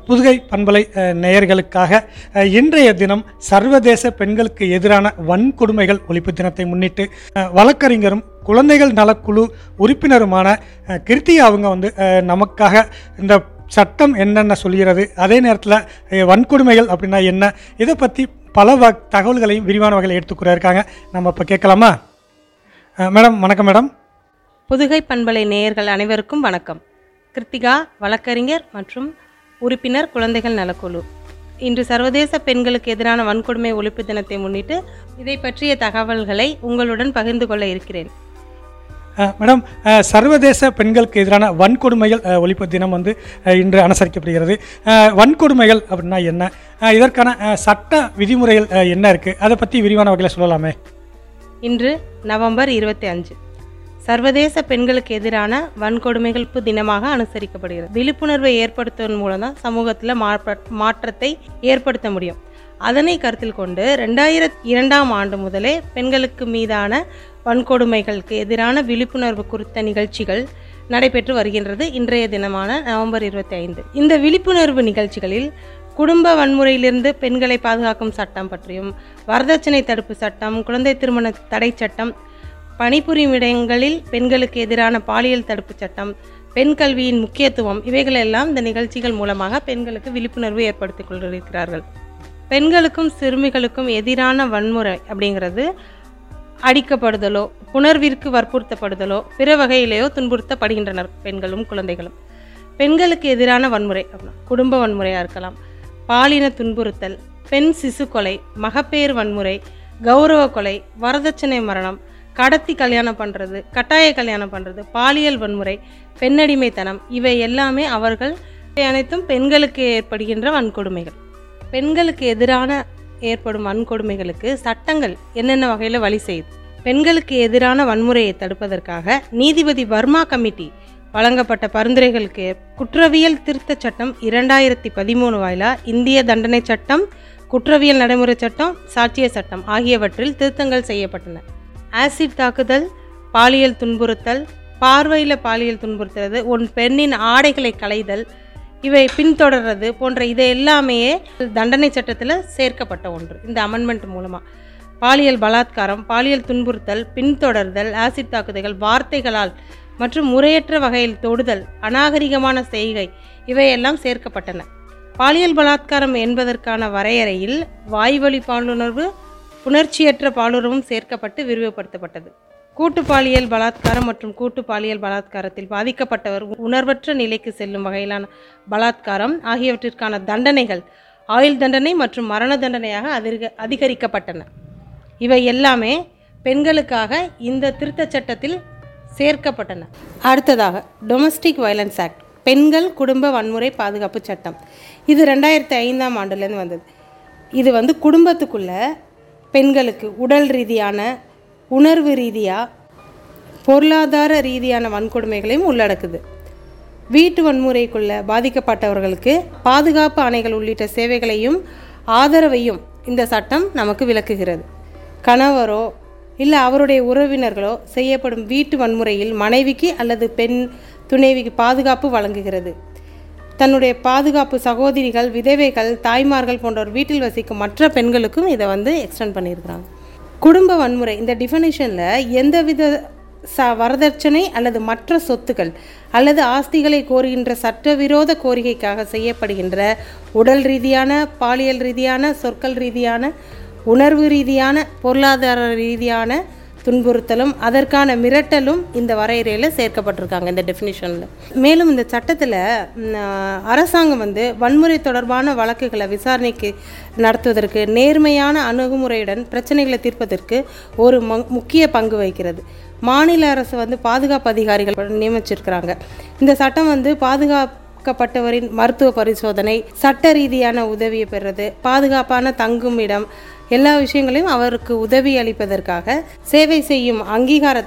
புதுகை பண்பலை அஹ், நேயர்களுக்காக அஹ், இன்றைய தினம் சர்வதேச பெண்களுக்கு எதிரான வன்கொடுமைகள் ஒழிப்பு தினத்தை முன்னிட்டு அஹ், வழக்கறிஞரும் குழந்தைகள் நலக்குழு உறுப்பினருமான அஹ், கிருத்திகா அவங்க வந்து அஹ், நமக்காக இந்த சட்டம் என்னென்ன சொல்கிறது அதே நேரத்தில் வன்கொடுமைகள் அப்படின்னா என்ன இதை பற்றி பல வ தகவல்களையும் விரிவான வகையில் எடுத்துக்கூட இருக்காங்க நம்ம இப்போ கேட்கலாமா அஹ், மேடம் வணக்கம் மேடம் புதுகை பண்பலை நேயர்கள் அனைவருக்கும் வணக்கம் கிருத்திகா வழக்கறிஞர் மற்றும் உறுப்பினர் குழந்தைகள் நலக்குழு இன்று சர்வதேச பெண்களுக்கு எதிரான வன்கொடுமை ஒழிப்பு தினத்தை முன்னிட்டு இதை பற்றிய தகவல்களை உங்களுடன் பகிர்ந்து கொள்ள இருக்கிறேன் அஹ், மேடம் அஹ், சர்வதேச பெண்களுக்கு எதிரான வன்கொடுமைகள் அஹ், ஒழிப்பு தினம் வந்து அஹ், இன்று அனுசரிக்கப்படுகிறது அஹ், வன்கொடுமைகள் அப்படின்னா என்ன அஹ், இதற்கான அஹ், சட்ட விதிமுறைகள் அஹ், என்ன இருக்குது அதை பற்றி விரிவான வகையில் சொல்லலாமே இன்று நவம்பர் இருபத்தி அஞ்சு சர்வதேச பெண்களுக்கு எதிரான வன்கொடுமைகள் ஒழிப்பு தினமாக அனுசரிக்கப்படுகிறது விழிப்புணர்வை ஏற்படுத்துவதன் மூலம் தான் சமூகத்தில் மாற்ற- மாற்றத்தை ஏற்படுத்த முடியும் அதனை கருத்தில் கொண்டு ரெண்டாயிரத்தி இரண்டாம் ஆண்டு முதலே பெண்களுக்கு மீதான வன்கொடுமைகளுக்கு எதிரான விழிப்புணர்வு குறித்த நிகழ்ச்சிகள் நடைபெற்று வருகின்றது இன்றைய தினமான நவம்பர் இருபத்தி ஐந்து இந்த விழிப்புணர்வு நிகழ்ச்சிகளில் குடும்ப வன்முறையிலிருந்து பெண்களை பாதுகாக்கும் சட்டம் பற்றியும் வரதட்சணை தடுப்பு சட்டம் குழந்தை திருமண தடை சட்டம் பணிபுரியும் இடங்களில் பெண்களுக்கு எதிரான பாலியல் தடுப்பு சட்டம் பெண் கல்வியின் முக்கியத்துவம் இவைகளெல்லாம் இந்த நிகழ்ச்சிகள் மூலமாக பெண்களுக்கு விழிப்புணர்வு ஏற்படுத்திக் கொண்டிருக்கிறார்கள் பெண்களுக்கும் சிறுமிகளுக்கும் எதிரான வன்முறை அப்படிங்கிறது அடிக்கப்படுதலோ புணர்விற்கு வற்புறுத்தப்படுதலோ பிற வகையிலேயோ துன்புறுத்தப்படுகின்றனர் பெண்களும் குழந்தைகளும் பெண்களுக்கு எதிரான வன்முறை அப்படின்னா குடும்ப வன்முறையாக இருக்கலாம் பாலின துன்புறுத்தல் பெண் சிசு கொலை மகப்பேறு வன்முறை கௌரவ கொலை வரதட்சணை மரணம் கடத்தி கல்யாணம் பண்ணுறது கட்டாய கல்யாணம் பண்ணுறது பாலியல் வன்முறை பெண்ணடிமைத்தனம் இவை எல்லாமே அவர்கள் இவை அனைத்தும் பெண்களுக்கு ஏற்படுகின்ற வன்கொடுமைகள் பெண்களுக்கு எதிரான ஏற்படும் வன்கொடுமைகளுக்கு சட்டங்கள் என்னென்ன வகையில் வழி செய்யுது பெண்களுக்கு எதிரான வன்முறையை தடுப்பதற்காக நீதிபதி வர்மா கமிட்டி வழங்கப்பட்ட பரிந்துரைகளுக்கு குற்றவியல் திருத்தச் சட்டம் இரண்டாயிரத்தி பதிமூணு வாயிலா இந்திய தண்டனை சட்டம் குற்றவியல் நடைமுறை சட்டம் சாட்சிய சட்டம் ஆகியவற்றில் திருத்தங்கள் செய்யப்பட்டன ஆசிட் தாக்குதல் பாலியல் துன்புறுத்தல் பார்வையில் பாலியல் துன்புறுத்துறது ஒரு பெண்ணின் ஆடைகளை களைதல் இவை பின்தொடர்றது போன்ற இது எல்லாமே தண்டனை சட்டத்தில் சேர்க்கப்பட்ட ஒன்று இந்த அமெண்ட்மெண்ட் மூலமாக பாலியல் பலாத்காரம் பாலியல் துன்புறுத்தல் பின்தொடர்தல் ஆசிட் தாக்குதல்கள் வார்த்தைகளால் மற்றும் முறையற்ற வகையில் தொடுதல் அநாகரிகமான செய்கை இவையெல்லாம் சேர்க்கப்பட்டன பாலியல் பலாத்காரம் என்பதற்கான வரையறையில் வாய்வழி பாலுணர்வு புணர்ச்சியற்ற பாலுறவும் சேர்க்கப்பட்டு விரிவுபடுத்தப்பட்டது கூட்டு பாலியல் பலாத்காரம் மற்றும் கூட்டு பாலியல் பலாத்காரத்தில் பாதிக்கப்பட்டவர் உணர்வற்ற நிலைக்கு செல்லும் வகையிலான பலாத்காரம் ஆகியவற்றிற்கான தண்டனைகள் ஆயுள் தண்டனை மற்றும் மரண தண்டனையாக அதிக அதிகரிக்கப்பட்டன இவை எல்லாமே பெண்களுக்காக இந்த திருத்தச் சட்டத்தில் சேர்க்கப்பட்டன அடுத்ததாக டொமஸ்டிக் வயலன்ஸ் ஆக்ட் பெண்கள் குடும்ப வன்முறை பாதுகாப்பு சட்டம் இது ரெண்டாயிரத்தி ஐந்தாம் ஆண்டுலேருந்து வந்தது இது வந்து குடும்பத்துக்குள்ள பெண்களுக்கு உடல் ரீதியான உணர்வு ரீதியாக பொருளாதார ரீதியான வன்கொடுமைகளையும் உள்ளடக்குது வீட்டு வன்முறைக்குள்ள பாதிக்கப்பட்டவர்களுக்கு பாதுகாப்பு ஆணைகள் உள்ளிட்ட சேவைகளையும் ஆதரவையும் இந்த சட்டம் நமக்கு விளக்குகிறது கணவரோ இல்லை அவருடைய உறவினர்களோ செய்யப்படும் வீட்டு வன்முறையில் மனைவிக்கு அல்லது பெண் துணைவிக்கு பாதுகாப்பு வழங்குகிறது தன்னுடைய பாதுகாப்பு சகோதரிகள் விதவைகள் தாய்மார்கள் போன்றோர் வீட்டில் வசிக்கும் மற்ற பெண்களுக்கும் இதை வந்து எக்ஸ்டெண்ட் பண்ணியிருக்கிறாங்க குடும்ப வன்முறை இந்த டிஃபனிஷனில் எந்தவித ச வரதட்சணை அல்லது மற்ற சொத்துக்கள் அல்லது ஆஸ்திகளை கோருகின்ற சட்டவிரோத கோரிக்கைக்காக செய்யப்படுகின்ற உடல் ரீதியான பாலியல் ரீதியான சொற்கள் ரீதியான உணர்வு ரீதியான பொருளாதார ரீதியான துன்புறுத்தலும் அதற்கான மிரட்டலும் இந்த வரையறையில் சேர்க்கப்பட்டிருக்காங்க இந்த டெஃபினிஷனில் மேலும் இந்த சட்டத்தில் அரசாங்கம் வந்து வன்முறை தொடர்பான வழக்குகளை விசாரணைக்கு நடத்துவதற்கு நேர்மையான அணுகுமுறையுடன் பிரச்சனைகளை தீர்ப்பதற்கு ஒரு ம- முக்கிய பங்கு வகிக்கிறது மாநில அரசு வந்து பாதுகாப்பு அதிகாரிகள் நியமிச்சிருக்கிறாங்க இந்த சட்டம் வந்து பாதுகாக்கப்பட்டவரின் மருத்துவ பரிசோதனை சட்ட ரீதியான உதவியை பெறுறது பாதுகாப்பான தங்கும் இடம் எல்லா விஷயங்களையும் அவருக்கு உதவி அளிப்பதற்காக சேவை செய்யும் அங்கீகாரத்தை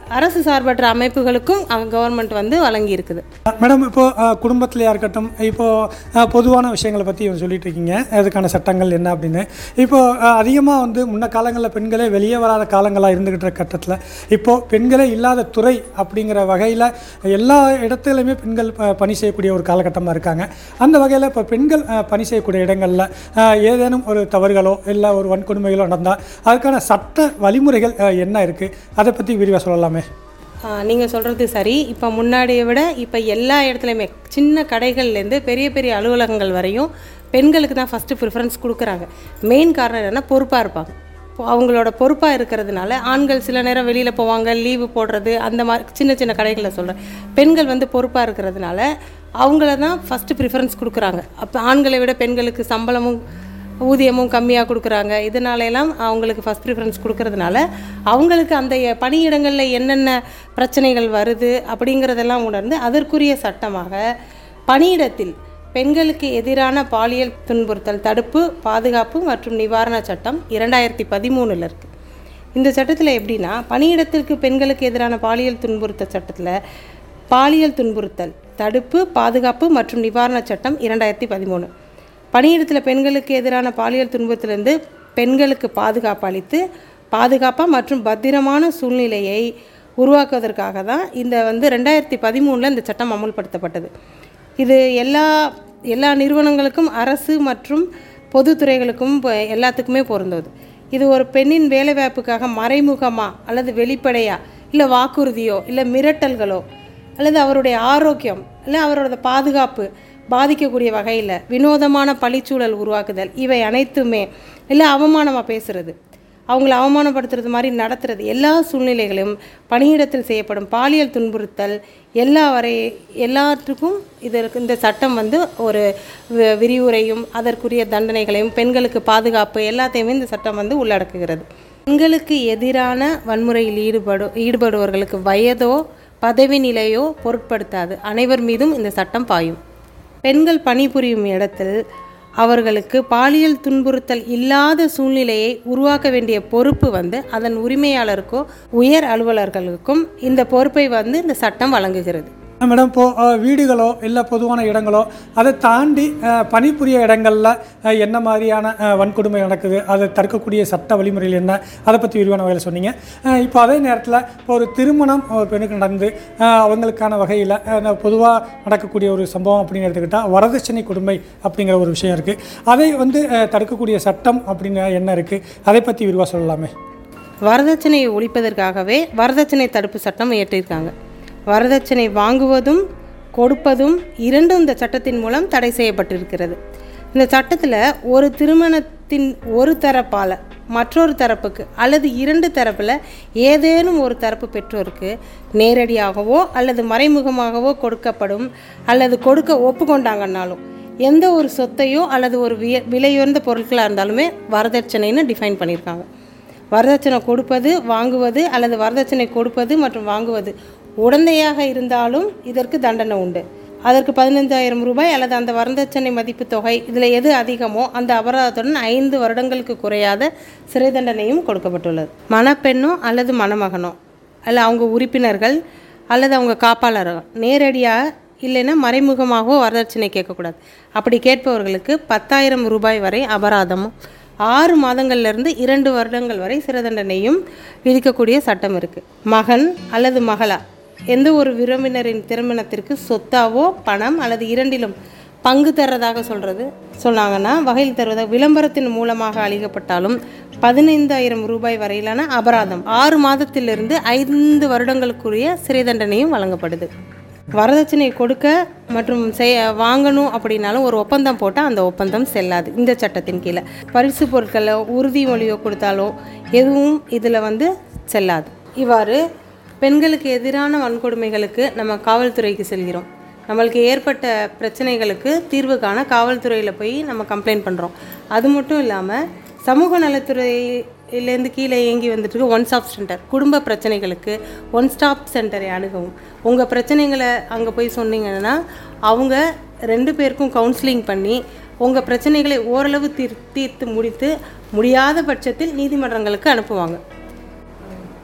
அரசு சார்பற்ற அமைப்புகளுக்கும் கவர்மெண்ட் வந்து வழங்கி இருக்குது மேடம் இப்போது குடும்பத்திலையா இருக்கட்டும் இப்போது பொதுவான விஷயங்களை பற்றி சொல்லிட்டு இருக்கீங்க அதுக்கான சட்டங்கள் என்ன அப்படின்னு இப்போது அதிகமாக வந்து முன்ன காலங்களில் பெண்களே வெளியே வராத காலங்களாக இருந்துக்கிட்ட கட்டத்தில் இப்போது பெண்களே இல்லாத துறை அப்படிங்கிற வகையில் எல்லா இடத்துலையுமே பெண்கள் ப- பணி செய்யக்கூடிய ஒரு காலகட்டமாக இருக்காங்க அந்த வகையில் இப்போ பெண்கள் அஹ், பணி செய்யக்கூடிய இடங்களில் அஹ், ஏதேனும் ஒரு தவறுகளோ இல்லை ஒரு வன்கொடுமைகளோ நடந்தால் அதுக்கான சட்ட வழிமுறைகள் அஹ், என்ன இருக்குது அதை பற்றி விரிவாக சொல்லலாமே நீங்கள் சொல்கிறது சரி இப்போ முன்னாடியை விட இப்போ எல்லா இடத்துலையுமே சின்ன கடைகள்லேருந்து பெரிய பெரிய அலுவலகங்கள் வரையும் பெண்களுக்கு தான் ஃபஸ்ட்டு ப்ரிஃபரன்ஸ் கொடுக்குறாங்க மெயின் காரணம் என்னென்னா பொறுப்பாக இருப்பாங்க இப்போ அவங்களோட பொறுப்பாக இருக்கிறதுனால ஆண்கள் சில நேரம் வெளியில் போவாங்க லீவு போடுறது அந்த மாதிரி சின்ன சின்ன கடைகளில் சொல்கிறேன் பெண்கள் வந்து பொறுப்பாக இருக்கிறதுனால அவங்கள தான் ஃபஸ்ட்டு ப்ரிஃபரன்ஸ் கொடுக்குறாங்க அப்போ ஆண்களை விட பெண்களுக்கு சம்பளமும் ஊதியமும் கம்மியாக கொடுக்குறாங்க இதனால எல்லாம் அவங்களுக்கு ஃபஸ்ட் ப்ரிஃபரன்ஸ் கொடுக்கறதுனால அவங்களுக்கு அந்த எ- பணியிடங்களில் என்னென்ன பிரச்சனைகள் வருது அப்படிங்கிறதெல்லாம் உணர்ந்து அதற்குரிய சட்டமாக பணியிடத்தில் பெண்களுக்கு எதிரான பாலியல் துன்புறுத்தல் தடுப்பு பாதுகாப்பு மற்றும் நிவாரண சட்டம் இரண்டாயிரத்தி பதிமூணில் இருக்குது இந்த சட்டத்தில் எப்படின்னா பணியிடத்திற்கு பெண்களுக்கு எதிரான பாலியல் துன்புறுத்தல் சட்டத்தில் பாலியல் துன்புறுத்தல் தடுப்பு பாதுகாப்பு மற்றும் நிவாரண சட்டம் இரண்டாயிரத்தி பதிமூணு பணியிடத்தில் பெண்களுக்கு எதிரான பாலியல் துன்புறுத்தலிருந்து பெண்களுக்கு பாதுகாப்பு அளித்து பாதுகாப்பாக மற்றும் பத்திரமான சூழ்நிலையை உருவாக்குவதற்காக தான் இந்த வந்து ரெண்டாயிரத்தி பதிமூணில் இந்த சட்டம் அமுல்படுத்தப்பட்டது இது எல்லா எல்லா நிறுவனங்களுக்கும் அரசு மற்றும் பொதுத்துறைகளுக்கும் பொ- எல்லாத்துக்குமே பொருந்தது இது ஒரு பெண்ணின் வேலைவாய்ப்புக்காக மறைமுகமா அல்லது வெளிப்படையா இல்லை வாக்குறுதியோ இல்லை மிரட்டல்களோ அல்லது அவருடைய ஆரோக்கியம் இல்லை அவரோட பாதுகாப்பு பாதிக்கக்கூடிய வகையில் வினோதமான பழிச்சூழல் உருவாக்குதல் இவை அனைத்துமே இல்லை அவமானமாக பேசுறது அவங்கள அவமானப்படுத்துறது மாதிரி நடத்துறது எல்லா சூழ்நிலைகளும் பணியிடத்தில் செய்யப்படும் பாலியல் துன்புறுத்தல் எல்லா வரை எல்லாத்துக்கும் இதற்கு இந்த சட்டம் வந்து ஒரு வி- விரிவுரையும் அதற்குரிய தண்டனைகளையும் பெண்களுக்கு பாதுகாப்பு எல்லாத்தையுமே இந்த சட்டம் வந்து உள்ளடக்குகிறது பெண்களுக்கு எதிரான வன்முறையில் ஈடுபடு ஈடுபடுபவர்களுக்கு வயதோ பதவி நிலையோ பொருட்படுத்தாது அனைவர் மீதும் இந்த சட்டம் பாயும் பெண்கள் பணிபுரியும் இடத்தில் அவர்களுக்கு பாலியல் துன்புறுத்தல் இல்லாத சூழ்நிலையை உருவாக்க வேண்டிய பொறுப்பு வந்து அதன் உரிமையாளருக்கோ உயர் அலுவலர்களுக்கும் இந்த பொறுப்பை வந்து இந்த சட்டம் வழங்குகிறது மேடம் இப்போது வீடுகளோ இல்லை பொதுவான இடங்களோ அதை தாண்டி அஹ், பணிபுரிய இடங்களில் அஹ், என்ன மாதிரியான அஹ், வன்கொடுமை நடக்குது அதை தடுக்கக்கூடிய சட்ட வழிமுறைகள் என்ன அதை பற்றி விரிவான வகையில் சொன்னீங்க அஹ், இப்போ அதே நேரத்தில் இப்போ ஒரு திருமணம் ஒரு பெண்ணுக்கு நடந்து அஹ், அவங்களுக்கான வகையில் பொதுவாக நடக்கக்கூடிய ஒரு சம்பவம் அப்படின்னு எடுத்துக்கிட்டால் வரதட்சணை கொடுமை அப்படிங்கிற ஒரு விஷயம் இருக்குது அதை வந்து அஹ், தடுக்கக்கூடிய சட்டம் அப்படின்னு என்ன இருக்குது அதை பற்றி விரிவாக சொல்லலாமே வரதட்சணையை ஒழிப்பதற்காகவே வரதட்சணை தடுப்பு சட்டம் இயற்றியிருக்காங்க வரதட்சணை வாங்குவதும் கொடுப்பதும் இரண்டும் இந்த சட்டத்தின் மூலம் தடை செய்யப்பட்டிருக்கிறது இந்த சட்டத்தில் ஒரு திருமணத்தின் ஒரு தரப்பால் மற்றொரு தரப்புக்கு அல்லது இரண்டு தரப்பில் ஏதேனும் ஒரு தரப்பு பெற்றோருக்கு நேரடியாகவோ அல்லது மறைமுகமாகவோ கொடுக்கப்படும் அல்லது கொடுக்க ஒப்புக்கொண்டாங்கன்னாலும் எந்த ஒரு சொத்தையோ அல்லது ஒரு விய விலையுயர்ந்த பொருட்களாக இருந்தாலுமே வரதட்சணைன்னு டிஃபைன் பண்ணியிருக்காங்க வரதட்சணை கொடுப்பது வாங்குவது அல்லது வரதட்சணை கொடுப்பது மற்றும் வாங்குவது உடந்தையாக இருந்தாலும் இதற்கு தண்டனை உண்டு அதற்கு பதினஞ்சாயிரம் ரூபாய் அல்லது அந்த வரதட்சணை மதிப்பு தொகை இதில் எது அதிகமோ அந்த அபராதத்துடன் ஐந்து வருடங்களுக்கு குறையாத சிறை தண்டனையும் கொடுக்கப்பட்டுள்ளது மணப்பெண்ணோ அல்லது மணமகனோ அல்ல அவங்க உறுப்பினர்கள் அல்லது அவங்க காப்பாளரோ நேரடியாக இல்லைன்னா மறைமுகமாகவோ வரதட்சணை கேட்கக்கூடாது அப்படி கேட்பவர்களுக்கு பத்தாயிரம் ரூபாய் வரை அபராதமும் ஆறு மாதங்கள்லேருந்து இரண்டு வருடங்கள் வரை சிறை தண்டனையும் விதிக்கக்கூடிய சட்டம் இருக்குது மகன் அல்லது மகளா எந்த ஒரு விரும்பினரின் திருமணத்திற்கு சொத்தாவோ பணம் அல்லது இரண்டிலும் பங்கு தர்றதாக சொல்கிறது சொன்னாங்கன்னா வகையில் தருவதாக விளம்பரத்தின் மூலமாக அளிக்கப்பட்டாலும் பதினைந்தாயிரம் ரூபாய் வரையிலான அபராதம் ஆறு மாதத்திலிருந்து ஐந்து வருடங்களுக்குரிய சிறை தண்டனையும் வழங்கப்படுது வரதட்சணை கொடுக்க மற்றும் செய் வாங்கணும் அப்படின்னாலும் ஒரு ஒப்பந்தம் போட்டால் அந்த ஒப்பந்தம் செல்லாது இந்த சட்டத்தின் கீழே பரிசு பொருட்களோ உறுதிமொழியோ கொடுத்தாலோ எதுவும் இதில் வந்து செல்லாது இவ்வாறு பெண்களுக்கு எதிரான வன்கொடுமைகளுக்கு நம்ம காவல்துறைக்கு செல்கிறோம் நம்மளுக்கு ஏற்பட்ட பிரச்சனைகளுக்கு தீர்வு காண காவல்துறையில் போய் நம்ம கம்ப்ளைண்ட் பண்ணுறோம் அது மட்டும் இல்லாமல் சமூக நலத்துறையிலேருந்து கீழே இயங்கி வந்துட்டு இருக்க ஒன் ஸ்டாப் சென்டர் குடும்ப பிரச்சனைகளுக்கு ஒன் ஸ்டாப் சென்டரை அணுகவும் உங்கள் பிரச்சனைகளை அங்கே போய் சொன்னீங்கன்னா அவங்க ரெண்டு பேருக்கும் கவுன்சிலிங் பண்ணி உங்கள் பிரச்சனைகளை ஓரளவு தீர் தீர்த்து முடித்து முடியாத பட்சத்தில் நீதிமன்றங்களுக்கு அனுப்புவாங்க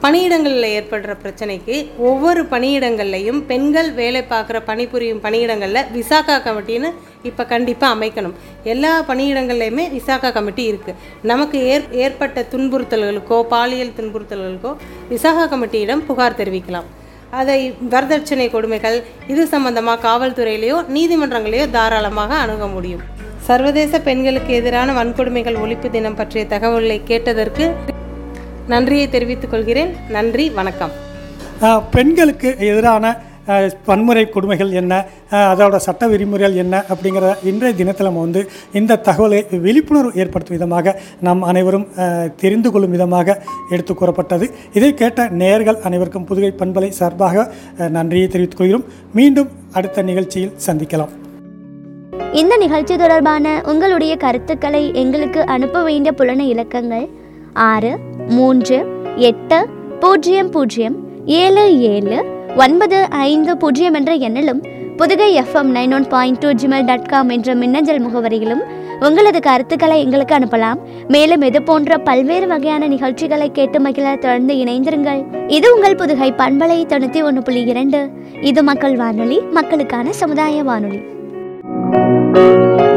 பணியிடங்களில் ஏற்படுற பிரச்சனைக்கு ஒவ்வொரு பணியிடங்கள்லையும் பெண்கள் வேலை பார்க்குற பணிபுரியும் பணியிடங்களில் விசாகா கமிட்டின்னு இப்போ கண்டிப்பாக அமைக்கணும் எல்லா பணியிடங்கள்லையுமே விசாகா கமிட்டி இருக்குது நமக்கு ஏற் ஏற்பட்ட துன்புறுத்தல்களுக்கோ பாலியல் துன்புறுத்தல்களுக்கோ விசாகா கமிட்டியிடம் புகார் தெரிவிக்கலாம் அதை வரதட்சணை கொடுமைகள் இது சம்பந்தமாக காவல்துறையிலையோ நீதிமன்றங்களையோ தாராளமாக அணுக முடியும் சர்வதேச பெண்களுக்கு எதிரான வன்கொடுமைகள் ஒழிப்பு தினம் பற்றிய தகவலை கேட்டதற்கு நன்றியை தெரிவித்துக் கொள்கிறேன் நன்றி வணக்கம் அஹ், பெண்களுக்கு எதிரான அஹ், வன்முறை கொடுமைகள் என்ன அஹ், அதோட சட்ட விதிமுறைகள் என்ன அப்படிங்கிற இன்றைய தினத்தில் நம்ம வந்து இந்த தகவலை விழிப்புணர்வு ஏற்படுத்தும் விதமாக நாம் அனைவரும் அஹ், தெரிந்து கொள்ளும் விதமாக எடுத்து கூறப்பட்டது இதை கேட்ட நேயர்கள் அனைவருக்கும் புதுகை பண்பலை சார்பாக அஹ், நன்றியை தெரிவித்துக் கொள்கிறோம் மீண்டும் அடுத்த நிகழ்ச்சியில் சந்திக்கலாம் இந்த நிகழ்ச்சி தொடர்பான உங்களுடைய கருத்துக்களை எங்களுக்கு அனுப்ப வேண்டிய புலன இலக்கங்கள் ஆறு மூன்று எட்டு பூஜ்ஜியம் பூஜ்ஜியம் ஏழு ஏழு ஒன்பது ஐந்து பூஜ்ஜியம் என்ற எண்ணிலும் Pudugai FM nine one point two Gmail dot com என்ற மின்னஞ்சல் முகவரியிலும் உங்களது கருத்துக்களை எங்களுக்கு அனுப்பலாம் மேலும் இது போன்ற பல்வேறு வகையான நிகழ்ச்சிகளை கேட்டு மகிழ தொடர்ந்து இணைந்திருங்கள் இது உங்கள் புதுகை பண்பலை தொண்ணூற்றி ஒன்று புள்ளி இரண்டு இது மக்கள் வானொலி மக்களுக்கான சமுதாய வானொலி